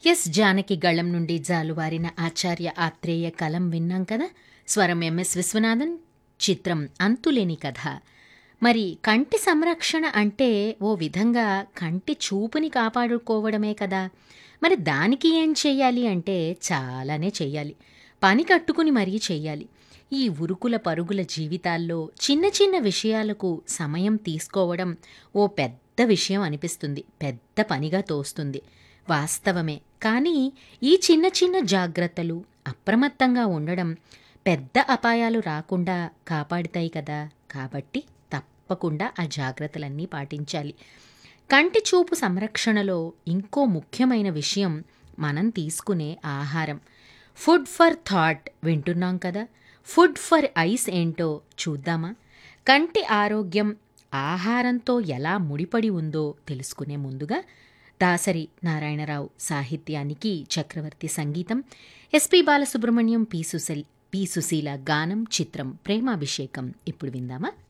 yes Janaki గళం నుండి జాలువారిన ఆచార్య ఆత్రేయ కలం విన్నాం కదా స్వరం ఎంఎస్ విశ్వనాథన్ చిత్రం అంతులేని కథ మరి కంటి సంరక్షణ అంటే ఓ విధంగా కంటి చూపుని కాపాడుకోవడమే కదా మరి దానికి ఏం చెయ్యాలి అంటే చాలానే చెయ్యాలి పని కట్టుకుని మరీ చెయ్యాలి ఈ ఉరుకుల పరుగుల జీవితాల్లో చిన్న చిన్న విషయాలకు సమయం తీసుకోవడం ఓ పెద్ద విషయం అనిపిస్తుంది పెద్ద పనిగా తోస్తుంది వాస్తవమే కానీ ఈ చిన్న చిన్న జాగ్రత్తలు అప్రమత్తంగా ఉండడం పెద్ద అపాయాలు రాకుండా కాపాడుతాయి కదా కాబట్టి తప్పకుండా ఆ జాగ్రత్తలన్నీ పాటించాలి కంటి చూపు సంరక్షణలో ఇంకో ముఖ్యమైన విషయం మనం తీసుకునే ఆహారం ఫుడ్ ఫర్ థాట్ వింటున్నాం కదా ఫుడ్ ఫర్ ఐస్ ఏంటో చూద్దామా కంటి ఆరోగ్యం ఆహారంతో ఎలా ముడిపడి ఉందో తెలుసుకునే ముందుగా దాసరి నారాయణరావు సాహిత్యానికి చక్రవర్తి సంగీతం S P Balasubrahmanyam P Susheel P Susheela గానం చిత్రం ప్రేమాభిషేకం ఇప్పుడు విందామా